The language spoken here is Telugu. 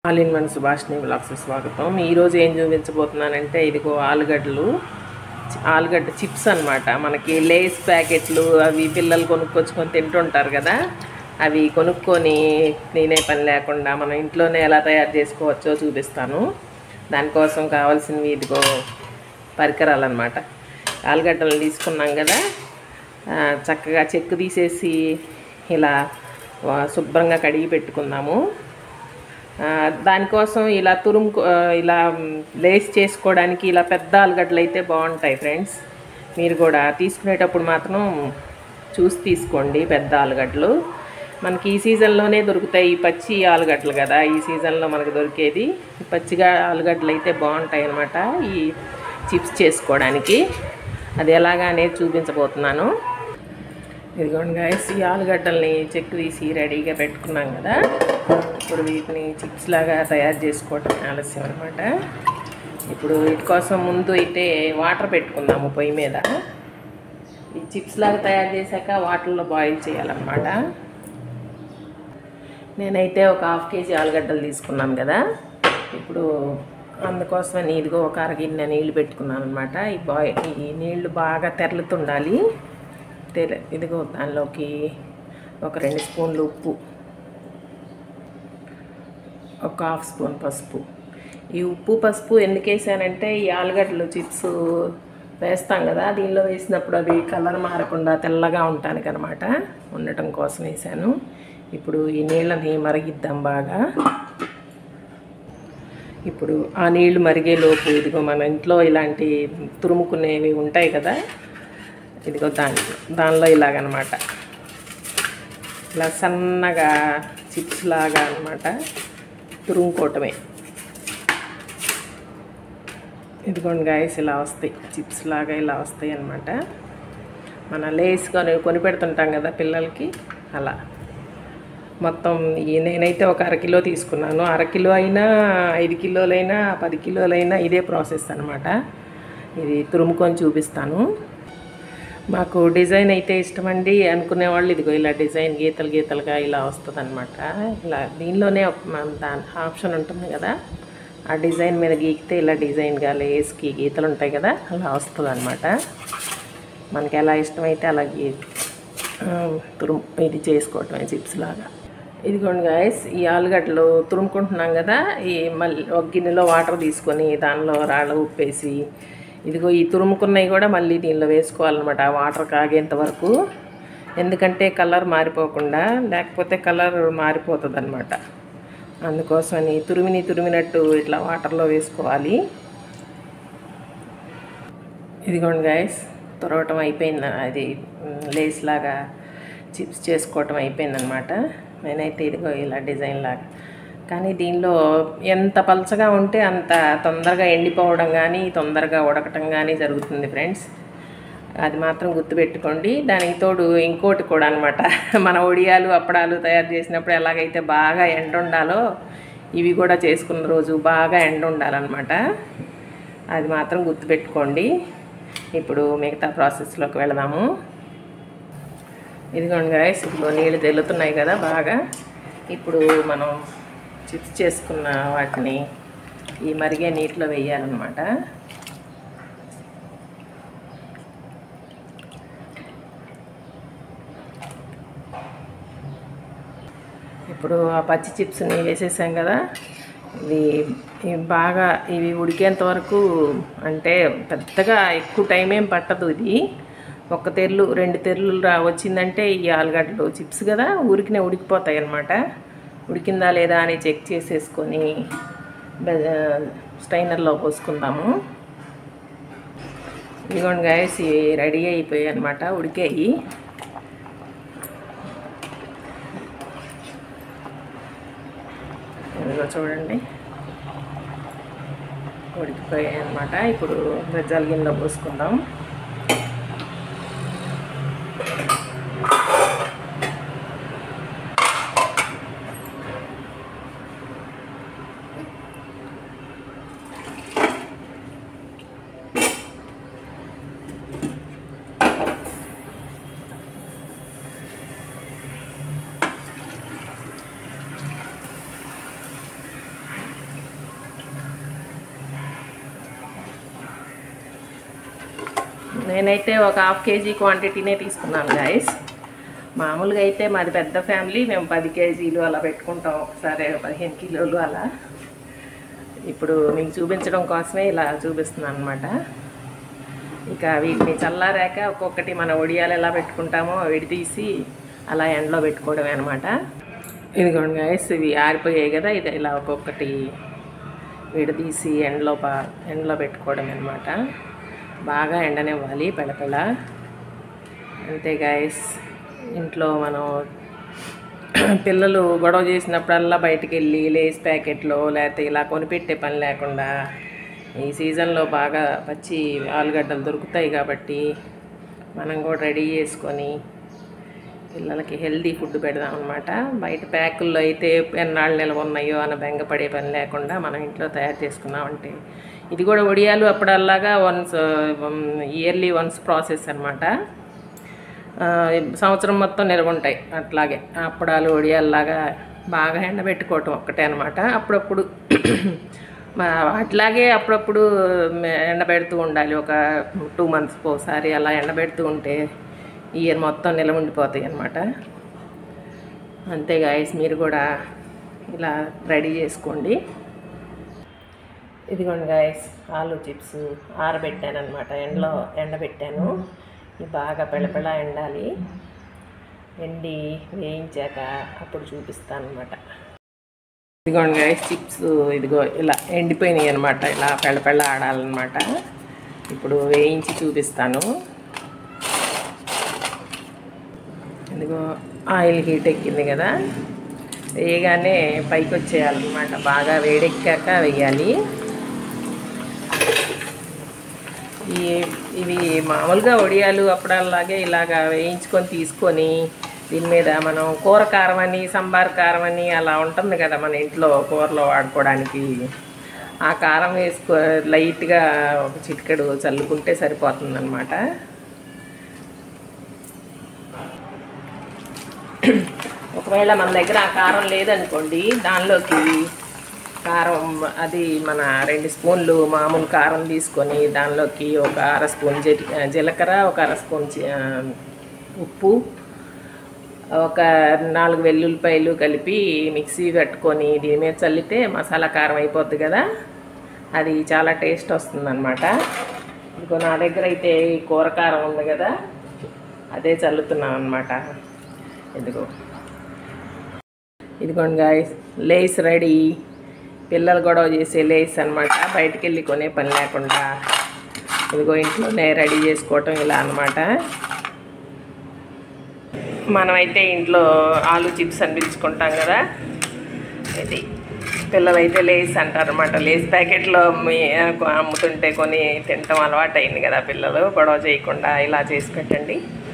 ఆల్ ఇన్ వన్ సుభాష్ని బ్లాగ్స్ స్వాగతం ఈరోజు ఏం చూపించబోతున్నానంటే ఇదిగో ఆలుగడ్డలు చి- ఆలుగడ్డ చిప్స్ అన్నమాట మనకి లేస్ ప్యాకెట్లు అవి పిల్లలు కొనుక్కొచ్చుకొని తింటుంటారు కదా అవి కొనుక్కొని తినే పని లేకుండా మనం ఇంట్లోనే ఎలా తయారు చేసుకోవచ్చో చూపిస్తాను దానికోసం కావాల్సినవి ఇదిగో పరికరాలు అనమాట ఆలుగడ్డలు తీసుకున్నాం కదా ఆ, చక్కగా చెక్కు తీసేసి ఇలా ఆ, శుభ్రంగా కడిగి పెట్టుకుందాము ఆ, దానికోసం ఇలా తురుము ఇలా మ్, లేస్ చేసుకోవడానికి ఇలా పెద్ద ఆలుగడ్డలు అయితే బాగుంటాయి ఫ్రెండ్స్ మీరు కూడా తీసుకునేటప్పుడు మాత్రం చూసి తీసుకోండి పెద్ద ఆలుగడ్డలు మనకి ఈ సీజన్లోనే దొరుకుతాయి ఈ పచ్చి ఆలుగడ్డలు కదా ఈ సీజన్లో మనకు దొరికేది ఈ పచ్చిగా ఆలుగడ్డలు అయితే బాగుంటాయి అన్నమాట ఈ చిప్స్ చేసుకోవడానికి అది ఎలాగా అనేది చూపించబోతున్నాను ఇదిగోండి గాయస్ ఈ ఆలుగడ్డల్ని చెక్కు తీసి రెడీగా పెట్టుకున్నాం కదా ఇప్పుడు వీటిని చిప్స్ లాగా తయారు చేసుకోవటం ఆలస్యం అనమాట ఇప్పుడు వీటి కోసం ముందు అయితే వాటర్ పెట్టుకుందాము పొయ్యి మీద ఈ చిప్స్ లాగా తయారు చేశాక వాటర్లో బాయిల్ చేయాలన్నమాట నేనైతే ఒక హాఫ్ కేజీ ఆలుగడ్డలు తీసుకున్నాను కదా ఇప్పుడు అందుకోసమని ఇదిగో ఒక అరగిన్నె నీళ్ళు పెట్టుకున్నాను అనమాట ఈ బాయ్ ఈ నీళ్లు బాగా తెరలుతుండాలి తెర ఇదిగో దానిలోకి ఒక రెండు స్పూన్లు ఉప్పు ఒక హాఫ్ స్పూన్ పసుపు ఈ ఉప్పు పసుపు ఎందుకు వేసానంటే ఈ ఆలుగడ్డలు చిప్స్ వేస్తాం కదా దీనిలో వేసినప్పుడు అవి కలర్ మారకుండా తెల్లగా ఉండటానికి అనమాట ఉండటం కోసం వేసాను ఇప్పుడు ఈ నీళ్ళని మరిగిద్దాం బాగా ఇప్పుడు ఆ నీళ్లు మరిగేలోపు ఇదిగో మన ఇంట్లో ఇలాంటి తురుముకునేవి ఉంటాయి కదా ఇదిగో దాంట్లో దానిలో ఇలాగనమాట ఇలా సన్నగా చిప్స్ లాగా అనమాట తురుముకోవటమే ఇదిగోండి గాయస్ ఇలా వస్తాయి చిప్స్ లాగా ఇలా వస్తాయి అనమాట మన లేస్ కొని కొని పెడుతుంటాం కదా పిల్లలకి అలా మొత్తం ఈ నేనైతే ఒక అరకిలో తీసుకున్నాను అరకిలో అయినా ఐదు కిలోలైనా పది కిలోలైనా ఇదే ప్రాసెస్ అనమాట ఇది తురుముకొని చూపిస్తాను మాకు డిజైన్ అయితే ఇష్టమండి అనుకునే వాళ్ళు ఇదిగో ఇలా డిజైన్ గీతలు గీతలుగా ఇలా వస్తుంది అనమాట ఇలా దీనిలోనే ఒక మన దాని ఆప్షన్ ఉంటుంది కదా ఆ డిజైన్ మీద గీకితే ఇలా డిజైన్గా లేస్కి గీతలు ఉంటాయి కదా అలా వస్తుంది అనమాట మనకి ఎలా ఇష్టమైతే అలా గీ ఆ, తురుము ఇది చేసుకోవటమే చిప్స్ లాగా ఇదిగోండి గాయస్ ఈ ఆలుగడ్డలు తురుముకుంటున్నాం కదా ఈ మళ్ళీ ఒక గిన్నెలో వాటర్ తీసుకొని దానిలో రాళ్ళ ఉప్పేసి ఇదిగో ఈ తురుముకున్నవి కూడా మళ్ళీ దీనిలో వేసుకోవాలన్నమాట ఆ వాటర్ కాగేంత వరకు ఎందుకంటే కలర్ మారిపోకుండా లేకపోతే కలర్ మారిపోతుంది అనమాట అందుకోసమని తురిమిని తురిమినట్టు ఇట్లా వాటర్లో వేసుకోవాలి ఇదిగోండి గాయస్ తురవటం అయిపోయింది అది మ్, లేస్ లాగా చిప్స్ చేసుకోవటం అయిపోయిందనమాట నేనైతే ఇదిగో ఇలా డిజైన్ లాగా కానీ దీనిలో ఎంత పలచగా ఉంటే అంత తొందరగా ఎండిపోవడం కానీ తొందరగా ఉడకటం కానీ జరుగుతుంది ఫ్రెండ్స్ అది మాత్రం గుర్తుపెట్టుకోండి దానికి తోడు ఇంకోటి కూడా అనమాట మన ఒడియాలు అప్పడాలు తయారు చేసినప్పుడు ఎలాగైతే బాగా ఎండ ఉండాలో ఇవి కూడా చేసుకున్న రోజు బాగా ఎండ ఉండాలన్నమాట అది మాత్రం గుర్తుపెట్టుకోండి ఇప్పుడు మిగతా ప్రాసెస్లోకి వెళదాము ఇదిగోండి గాయస్ ఇప్పుడు నీళ్ళు తెల్లుతున్నాయి కదా బాగా ఇప్పుడు మనం చిప్స్ చేసుకున్న వాటిని ఈ మరిగే నీటిలో వేయాలన్నమాట ఇప్పుడు ఆ పచ్చి చిప్స్ని వేసేసాం కదా ఇవి ఇవి బాగా ఇవి ఉడికేంత వరకు అంటే పెద్దగా ఎక్కువ టైం ఏం పట్టదు ఇది ఒక తెర్లు రెండు తెర్లు రా వచ్చిందంటే ఈ ఆలుగడ్డలు చిప్స్ కదా ఊరికినే ఉడికిపోతాయి అన్నమాట ఉడికిందా లేదా అని చెక్ చేసేసుకొని బె- స్టైనర్లో పోసుకుందాము ఇదిగోండి గాయస్ ఇవి రెడీ అయిపోయాయి అనమాట ఉడికాయి ఇదిగో చూడండి ఉడికిపోయాయి అనమాట ఇప్పుడు గజ్జాల గిన్నెలో పోసుకుందాం నేనైతే ఒక హాఫ్ కేజీ క్వాంటిటీనే తీసుకున్నాను గాయస్ మామూలుగా అయితే మాది పెద్ద ఫ్యామిలీ మేము పది కేజీలు అలా పెట్టుకుంటాం ఒకసారి పదిహేను కిలోలు అలా ఇప్పుడు మీకు చూపించడం కోసమే ఇలా చూపిస్తున్నాను అనమాట ఇక వీటిని చల్లారాక ఒక్కొక్కటి మన ఒడియాలు ఎలా పెట్టుకుంటామో విడితీసి అలా ఎండలో పెట్టుకోవడమే అనమాట ఇదిగోండి గాయస్ ఇవి ఆరిపోయాయి కదా ఇది ఇలా ఒక్కొక్కటి విడదీసి ఎండలో బా ఎండలో పెట్టుకోవడం అనమాట బాగా ఎండనివ్వాలి పెళపెళ అంతే గాయస్ ఇంట్లో మనం పిల్లలు గొడవ చేసినప్పుడల్లా బయటికి వెళ్ళి లేస్ ప్యాకెట్లో లేకపోతే ఇలా కొనిపెట్టే పని లేకుండా ఈ సీజన్లో బాగా పచ్చి ఆలుగడ్డలు దొరుకుతాయి కాబట్టి మనం కూడా రెడీ చేసుకొని పిల్లలకి హెల్దీ ఫుడ్ పెడదాం అనమాట బయట ప్యాకుల్లో అయితే ఎన్నాళ్ళు నిల్వ ఉన్నాయో అని బెంగపడే పని లేకుండా మనం ఇంట్లో తయారు చేసుకున్నామంటే ఇది కూడా వడియాలు అప్పుడల్లాగా వన్స్ ఇయర్లీ వన్స్ ప్రాసెస్ అనమాట సంవత్సరం మొత్తం నిల్వ ఉంటాయి అట్లాగే అప్పడాలు వడియాల్లాగా బాగా ఎండబెట్టుకోవటం ఒక్కటే అనమాట అప్పుడప్పుడు మా- అట్లాగే అప్పుడప్పుడు ఎండబెడుతూ ఉండాలి ఒక టూ మంత్స్కి ఒకసారి అలా ఎండబెడుతూ ఉంటే ఇయర్ మొత్తం నిల్వ ఉండిపోతాయి అన్నమాట అంతే గాయస్ మీరు కూడా ఇలా రెడీ చేసుకోండి ఇదిగోండి గాయస్ ఆలు చిప్స్ ఆరబెట్టాను అనమాట ఎండలో ఎండబెట్టాను ఇవి బాగా పెళపెళ ఎండాలి ఎండి వేయించాక అప్పుడు చూపిస్తాను అనమాట ఇదిగోండి గాయస్ చిప్స్ ఇదిగో ఇలా ఎండిపోయినాయి అనమాట ఇలా పెళ్ళపెళ్ళ ఆడాలన్నమాట ఇప్పుడు వేయించి చూపిస్తాను ఇదిగో ఆయిల్ హీట్ ఎక్కింది కదా వేయగానే పైకి వచ్చేయాలన్నమాట బాగా వేడెక్కాక వేయాలి ఈ ఇవి మామూలుగా వడియాలు అప్పుడల్లాగే ఇలాగా వేయించుకొని తీసుకొని దీని మీద మనం కూర కారం అని సంబార్ కారం అని అలా ఉంటుంది కదా మన ఇంట్లో కూరలో వాడుకోవడానికి ఆ కారం వేసుకో లైట్గా ఒక చిటికెడు చల్లుకుంటే సరిపోతుందన్నమాట ఒకవేళ మన దగ్గర ఆ కారం లేదనుకోండి దానిలోకి కారం అది మన రెండు స్పూన్లు మామూలు కారం తీసుకొని దానిలోకి ఒక అర స్పూన్ జీ జీలకర్ర ఒక అర స్పూన్ జీ- ఆ, ఉప్పు ఒక నాలుగు వెల్లుల్లిపాయలు కలిపి మిక్సీ కట్టుకొని దీని మీద చల్లితే మసాలా కారం అయిపోద్ది కదా అది చాలా టేస్ట్ వస్తుందన్నమాట ఇదిగో నా దగ్గర అయితే ఈ కూర కారం ఉంది కదా అదే చల్లుతున్నాం అనమాట ఇదిగో ఇదిగోండి గాయస్ లేస్ రెడీ పిల్లలు గొడవ చేసే లేస్ అనమాట బయటికి వెళ్ళి కొనే పని లేకుండా ఇదిగో ఇంట్లోనే రెడీ చేసుకోవటం ఇలా అనమాట మనమైతే ఇంట్లో ఆలు చిప్స్ అని పిలుచుకుంటాం కదా ఇది పిల్లలైతే లేస్ అంటారు అనమాట లేస్ ప్యాకెట్లో అమ్మి అమ్ముతుంటే కొని తినటం అలవాటు అయింది కదా పిల్లలు గొడవ చేయకుండా ఇలా చేసి పెట్టండి